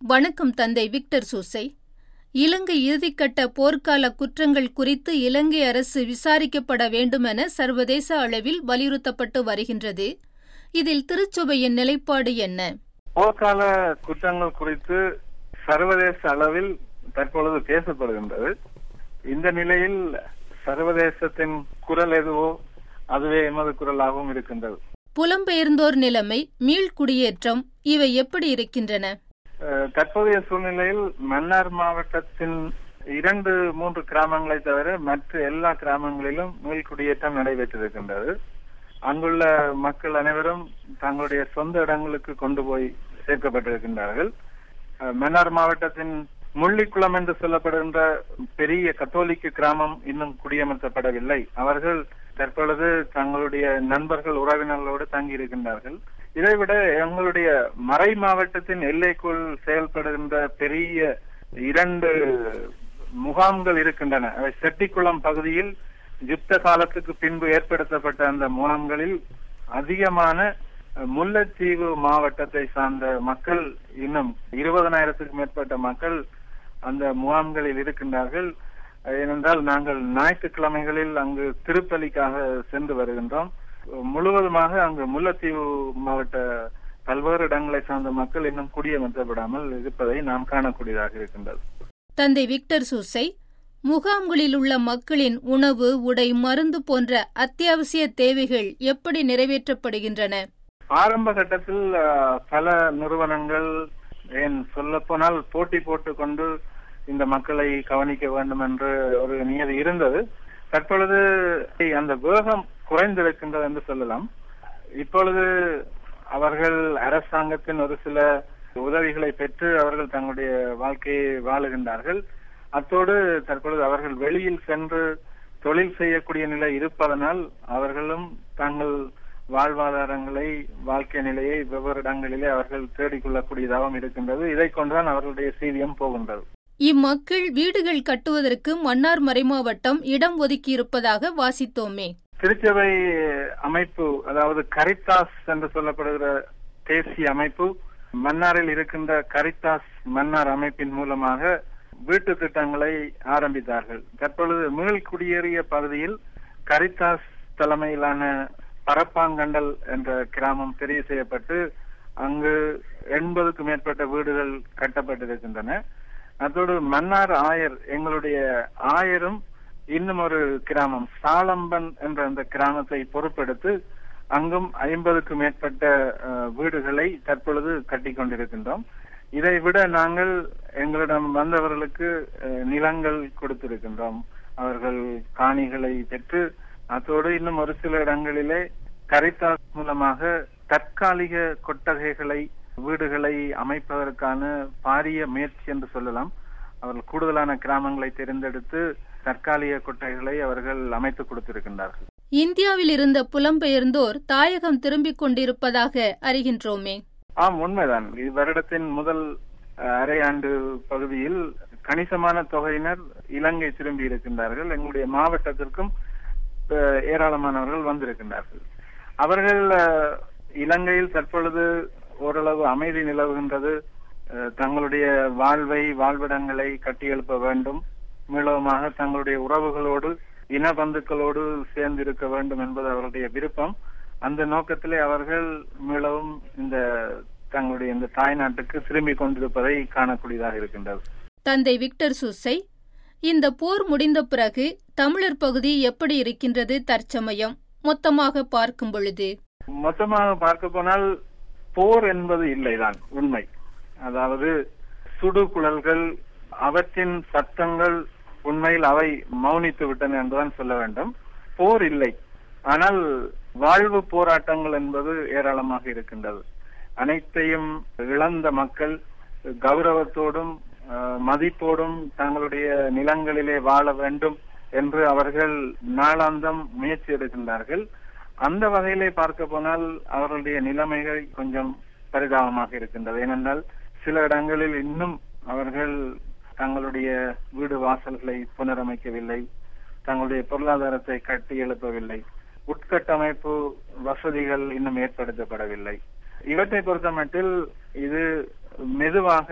வணக்கம் தந்தை விக்டர் சூசை இலங்கை இறுதிக்கட்ட போர்க்கால குற்றங்கள் குறித்து இலங்கை அரசு விசாரிக்கப்பட வேண்டுமென சர்வதேச அளவில் வலியுறுத்தப்பட்டு வருகின்றது இதில் திருச்சபையின் நிலைப்பாடு என்ன போர்க்கால குற்றங்கள் குறித்து சர்வதேச அளவில் தற்பொழுது பேசப்படுகின்றது இந்த நிலையில் சர்வதேசத்தின் குரல் எதுவோ அதுவே எமது குரலாகவும் இருக்கின்றது புலம்பெயர்ந்தோர் நிலைமை மீள்குடியேற்றம் இவை எப்படி இருக்கின்றன அஹ், தற்போதைய சூழ்நிலையில் மன்னார் மாவட்டத்தின் இரண்டு மூன்று கிராமங்களை தவிர மற்ற எல்லா கிராமங்களிலும் மீள்குடியேற்றம் நடைபெற்றிருக்கின்றது அங்குள்ள மக்கள் அனைவரும் தங்களுடைய சொந்த இடங்களுக்கு கொண்டு போய் சேர்க்கப்பட்டிருக்கின்றார்கள் அஹ், மன்னார் மாவட்டத்தின் முள்ளிக்குளம் என்று சொல்லப்படுகின்ற பெரிய கத்தோலிக்க கிராமம் இன்னும் குடியமர்த்தப்படவில்லை அவர்கள் தற்பொழுது தங்களுடைய நண்பர்கள் உறவினர்களோடு தங்கி இருக்கின்றார்கள் இதைவிட எங்களுடைய மறை மாவட்டத்தின் எல்லைக்குள் செயல்படுகின்ற பெரிய இரண்டு முகாம்கள் இருக்கின்றன அவை செட்டிக்குளம் பகுதியில் யுத்த காலத்துக்கு பின்பு ஏற்படுத்தப்பட்ட அந்த முகாம்களில் அதிகமான அஹ், முல்லைத்தீவு மாவட்டத்தை சார்ந்த மக்கள் இன்னும் இருபதனாயிரத்துக்கும் மேற்பட்ட மக்கள் அந்த முகாம்களில் இருக்கின்றார்கள் அஹ், ஏனென்றால் நாங்கள் ஞாயிற்றுக்கிழமைகளில் அங்கு திருப்பலிக்காக சென்று வருகின்றோம் முழுவதுமாக அங்கு முல்லைத்தீவு மாவட்ட பல்வேறு இடங்களை சார்ந்த மக்கள் இன்னும் குடியமர்த்தப்படாமல் இருப்பதை நாம் காணக்கூடியதாக இருக்கின்றது தந்தை விக்டர் சூசை முகாம்களில் உள்ள மக்களின் உணவு உடை மருந்து போன்ற அத்தியாவசிய தேவைகள் எப்படி நிறைவேற்றப்படுகின்றன ஆரம்ப கட்டத்தில் அஹ், பல நிறுவனங்கள் ஏன் சொல்ல போனால் போட்டி போட்டுக் கொண்டு இந்த மக்களை கவனிக்க வேண்டும் என்று ஒரு நியதி இருந்தது தற்பொழுது அந்த வேகம் குறைந்திருக்கின்றது என்று சொல்லலாம் இப்பொழுது அவர்கள் அரசாங்கத்தின் ஒரு சில உதவிகளை பெற்று அவர்கள் தங்களுடைய வாழ்க்கையை வாழுகின்றார்கள் அத்தோடு தற்பொழுது அவர்கள் வெளியில் சென்று தொழில் செய்யக்கூடிய நிலை இருப்பதனால் அவர்களும் தங்கள் வாழ்வாதாரங்களை வாழ்க்கை நிலையை வெவ்வேறு இடங்களிலே அவர்கள் தேடிக்கொள்ளக்கூடியதாகவும் இருக்கின்றது இதை கொண்டுதான் அவர்களுடைய சீவியம் போகின்றது இம்மக்கள் வீடுகள் கட்டுவதற்கு மன்னார் மறைமாவட்டம் இடம் ஒதுக்கியிருப்பதாக வாசித்தோமே திருச்சபை அமைப்பு அதாவது கரித்தாஸ் என்று சொல்லப்படுகிற தேசிய அமைப்பு மன்னாரில் இருக்கின்ற கரித்தாஸ் மன்னார் அமைப்பின் மூலமாக வீட்டு திட்டங்களை ஆரம்பித்தார்கள் தற்பொழுது மீள் குடியேறிய பகுதியில் கரித்தாஸ் தலைமையிலான பரப்பாங்கண்டல் என்ற கிராமம் தெரிவு செய்யப்பட்டு அங்கு எண்பதுக்கும் மேற்பட்ட வீடுகள் கட்டப்பட்டிருக்கின்றன அதோடு மன்னார் ஆயர் எங்களுடைய ஆயரும் இன்னும் ஒரு கிராமம் சாலம்பன் என்ற அந்த கிராமத்தை பொறுப்பெடுத்து அங்கும் ஐம்பதுக்கும் மேற்பட்ட அஹ், வீடுகளை தற்பொழுது கட்டிக் கொண்டிருக்கின்றோம் இதை விட நாங்கள் எங்களிடம் வந்தவர்களுக்கு அஹ், நிலங்கள் கொடுத்திருக்கின்றோம் அவர்கள் காணிகளை பெற்று அத்தோடு இன்னும் ஒரு சில இடங்களிலே கரித்தாஸ் மூலமாக தற்காலிக கொட்டகைகளை வீடுகளை அமைப்பதற்கான பாரிய முயற்சி என்று சொல்லலாம் அவர்கள் கூடுதலான கிராமங்களை தேர்ந்தெடுத்து தற்காலிக கொட்டகைகளை அவர்கள் அமைத்துக் கொடுத்திருக்கின்றார்கள் இந்தியாவில் இருந்த புலம்பெயர்ந்தோர் தாயகம் திரும்பிக் கொண்டிருப்பதாக அறிகின்றோமே ஆம் உண்மைதான் இவ்வருடத்தின் முதல் அஹ், அரையாண்டு பகுதியில் கணிசமான தொகையினர் இலங்கை திரும்பி இருக்கின்றார்கள் எங்களுடைய மாவட்டத்திற்கும் அஹ், ஏராளமானவர்கள் வந்திருக்கின்றார்கள் அவர்கள் அஹ், இலங்கையில் தற்பொழுது ஓரளவு அமைதி நிலவுகின்றது அஹ், தங்களுடைய வாழ்வை வாழ்விடங்களை கட்டியெழுப்ப வேண்டும் மீளவுமாக தங்களுடைய உறவுகளோடு இன பந்துக்களோடு சேர்ந்து இருக்க வேண்டும் என்பது அவருடைய விருப்பம் அந்த நோக்கத்திலே அவர்கள் மீளவும் இந்த தங்களுடைய இந்த தாய்நாட்டுக்கு திரும்பிக் கொண்டிருப்பதை காணக்கூடியதாக இருக்கின்றது தந்தை விக்டர் சூசை இந்த போர் முடிந்த பிறகு தமிழர் பகுதி எப்படி இருக்கின்றது தற்சமயம் மொத்தமாக பார்க்கும் பொழுது மொத்தமாக பார்க்க போனால் போர் என்பது இல்லைதான் உண்மை அதாவது சுடுகுழல்கள் அவற்றின் சத்தங்கள் உண்மையில் அவை மௌனித்து விட்டன என்றுதான் சொல்ல வேண்டும் போர் இல்லை ஆனால் வாழ்வு போராட்டங்கள் என்பது ஏராளமாக இருக்கின்றது அனைத்தையும் இழந்த மக்கள் கௌரவத்தோடும் அஹ், மதிப்போடும் தங்களுடைய நிலங்களிலே வாழ வேண்டும் என்று அவர்கள் நாளாந்தம் முயற்சி எடுக்கின்றார்கள் அந்த வகையிலே பார்க்க போனால் அவர்களுடைய நிலைமைகள் கொஞ்சம் பரிதாபமாக இருக்கின்றது ஏனென்றால் சில இடங்களில் இன்னும் அவர்கள் தங்களுடைய வீடு வாசல்களை புனரமைக்கவில்லை தங்களுடைய பொருளாதாரத்தை கட்டி எழுப்பவில்லை உட்கட்டமைப்பு வசதிகள் இன்னும் ஏற்படுத்தப்படவில்லை இவற்றை பொறுத்தமட்டில் இது மெதுவாக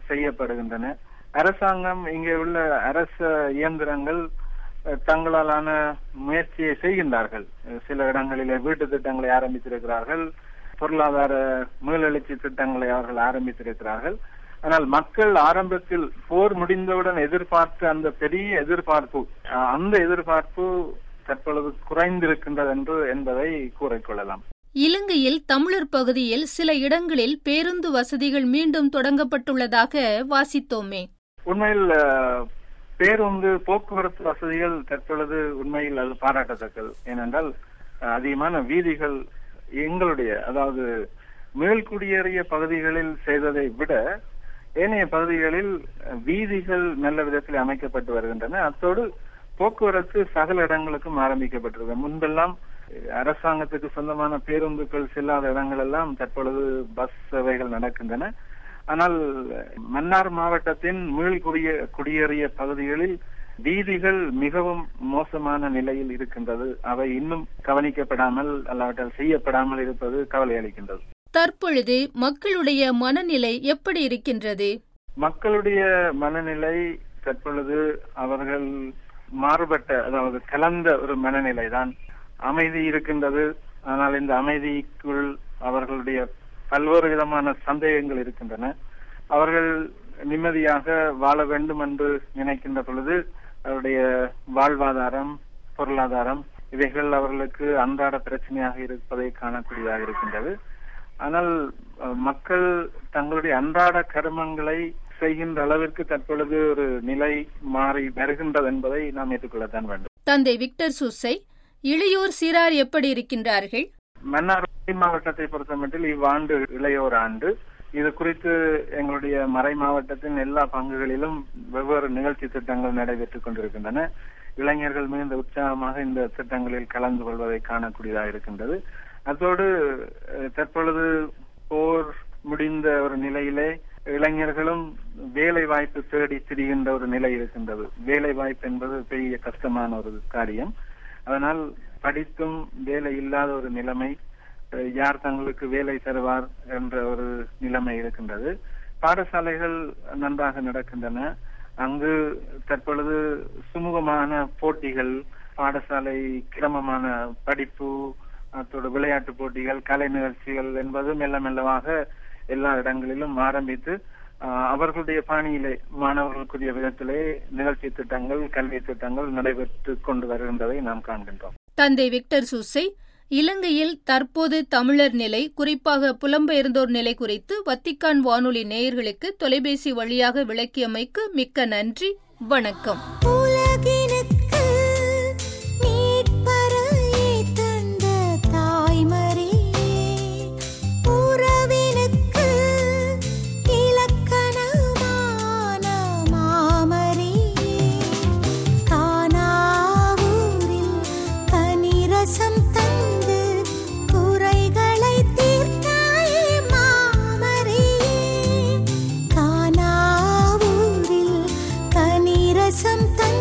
செய்யப்படுகின்றன அரசாங்கம் இங்கே உள்ள அரச இயந்திரங்கள் அஹ், தங்களாலான முயற்சியை செய்கின்றார்கள் அஹ், சில இடங்களிலே வீட்டு திட்டங்களை ஆரம்பித்திருக்கிறார்கள் பொருளாதார மீளெழுச்சி திட்டங்களை அவர்கள் ஆரம்பித்திருக்கிறார்கள் ஆனால் மக்கள் ஆரம்பத்தில் போர் முடிந்தவுடன் எதிர்பார்த்த அந்த பெரிய எதிர்பார்ப்பு அஹ், அந்த எதிர்பார்ப்பு தற்பொழுது குறைந்திருக்கின்றது என்று என்பதை கூறிக்கொள்ளலாம் இலங்கையில் தமிழர் பகுதியில் சில இடங்களில் பேருந்து வசதிகள் மீண்டும் தொடங்கப்பட்டுள்ளதாக வாசித்தோமே உண்மையில் அஹ், பேருந்து போக்குவரத்து வசதிகள் தற்பொழுது உண்மையில் அது பாராட்டத்தக்கது ஏனென்றால் அஹ், அதிகமான வீதிகள் எங்களுடைய அதாவது மேல்குடியேறிய பகுதிகளில் செய்ததை விட ஏனைய பகுதிகளில் அஹ், வீதிகள் நல்ல விதத்தில் அமைக்கப்பட்டு வருகின்றன அத்தோடு போக்குவரத்து சகல இடங்களுக்கும் ஆரம்பிக்கப்பட்டிருக்கு முன்பெல்லாம் அஹ், அரசாங்கத்துக்கு சொந்தமான பேருந்துகள் செல்லாத இடங்கள் எல்லாம் தற்பொழுது பஸ் சேவைகள் நடக்கின்றன ஆனால் மன்னார் மாவட்டத்தின் மீள் குடிய குடியேறிய பகுதிகளில் வீதிகள் மிகவும் மோசமான நிலையில் இருக்கின்றது அவை இன்னும் கவனிக்கப்படாமல் அல்லாவிட்டால் செய்யப்படாமல் இருப்பது கவலை அளிக்கின்றது தற்பொழுது மக்களுடைய மனநிலை எப்படி இருக்கின்றது மக்களுடைய மனநிலை தற்பொழுது அவர்கள் மாறுபட்ட அதாவது கலந்த ஒரு மனநிலை தான் அமைதி இருக்கின்றது ஆனால் இந்த அமைதிக்குள் அவர்களுடைய பல்வேறு விதமான சந்தேகங்கள் இருக்கின்றன அவர்கள் நிம்மதியாக வாழ வேண்டும் என்று நினைக்கின்ற பொழுது அவருடைய வாழ்வாதாரம் பொருளாதாரம் இவைகள் அவர்களுக்கு அன்றாட பிரச்சனையாக இருப்பதை காணக்கூடியதாக இருக்கின்றது ஆனால் அஹ், மக்கள் தங்களுடைய அன்றாட கர்மங்களை செய்கின்ற அளவிற்கு தற்பொழுது ஒரு நிலை மாறி வருகின்றது என்பதை நாம் ஏற்றுக்கொள்ளத்தான் வேண்டும் தந்தை விக்டர் சூசை இளையோர் சிறார் எப்படி இருக்கின்றார்கள் மன்னார் மாவட்டத்தை பொறுத்தமட்டில் இவ்வாண்டு இளையோர் ஆண்டு இது குறித்து எங்களுடைய மறை மாவட்டத்தின் எல்லா பங்குகளிலும் வெவ்வேறு நிகழ்ச்சி திட்டங்கள் நடைபெற்றுக் கொண்டிருக்கின்றன இளைஞர்கள் மிகுந்த உற்சாகமாக இந்த திட்டங்களில் கலந்து கொள்வதை காணக்கூடியதாக இருக்கின்றது அதோடு அஹ், தற்பொழுது போர் முடிந்த ஒரு நிலையிலே இளைஞர்களும் வேலை வாய்ப்பு தேடி திரிகின்ற ஒரு நிலை இருக்கின்றது வேலை வாய்ப்பு என்பது பெரிய கஷ்டமான ஒரு காரியம் அதனால் படித்தும் வேலை இல்லாத ஒரு நிலைமை அஹ், யார் தங்களுக்கு வேலை தருவார் என்ற ஒரு நிலைமை இருக்கின்றது பாடசாலைகள் நன்றாக நடக்கின்றன அங்கு தற்பொழுது சுமூகமான போட்டிகள் பாடசாலை கிரமமான படிப்பு அத்தோடு விளையாட்டு போட்டிகள் கலை நிகழ்ச்சிகள் என்பது மெல்ல மெல்லமாக எல்லா இடங்களிலும் ஆரம்பித்து ஆஹ், அவர்களுடைய பாணியிலே மாணவர்களுக்குரிய விதத்திலே நிகழ்ச்சி திட்டங்கள் கல்வி திட்டங்கள் நடைபெற்று கொண்டு வருகின்றதை நாம் காண்கின்றோம் தந்தை விக்டர் சூசை இலங்கையில் தற்போது தமிழர் நிலை குறிப்பாக புலம்பெயர்ந்தோர் நிலை குறித்து வத்திக்கான் வானொலி நேயர்களுக்கு தொலைபேசி வழியாக விளக்கியமைக்கு மிக்க நன்றி வணக்கம் உலகினுக்கு மீட்பரையே தந்த தாய்மரியே உறவினுக்கு இலக்கணமான மாமரியே கானாவூரில் கனிரசம் தந்து குறைகளை தீர்த்தாயே மாமரியே கானாவூரில் கனிரசம் தந்து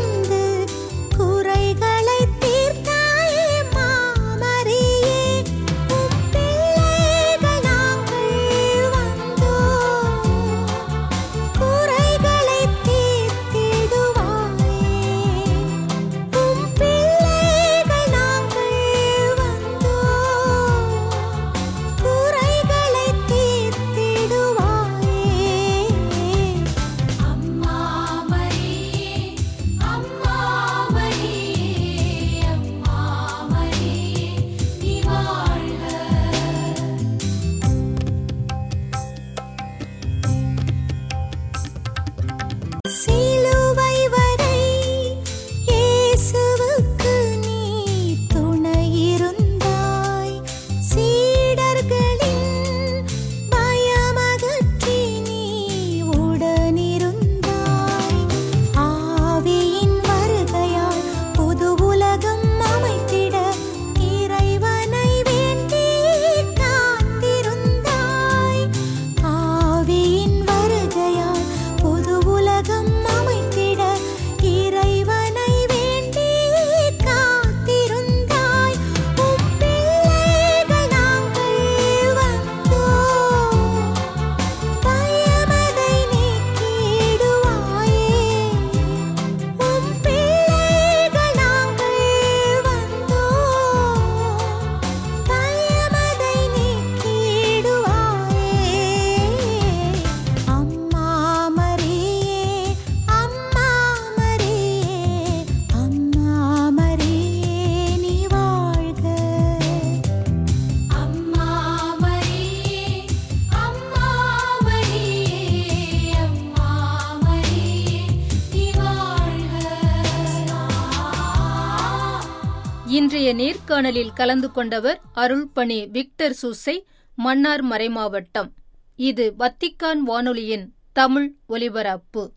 இன்றைய நேர்காணலில் கலந்து கொண்டவர் அருள்பணி விக்டர் சூசை மன்னார் மறைமாவட்டம் இது வத்திக்கான் வானொலியின் தமிழ் ஒலிபரப்பு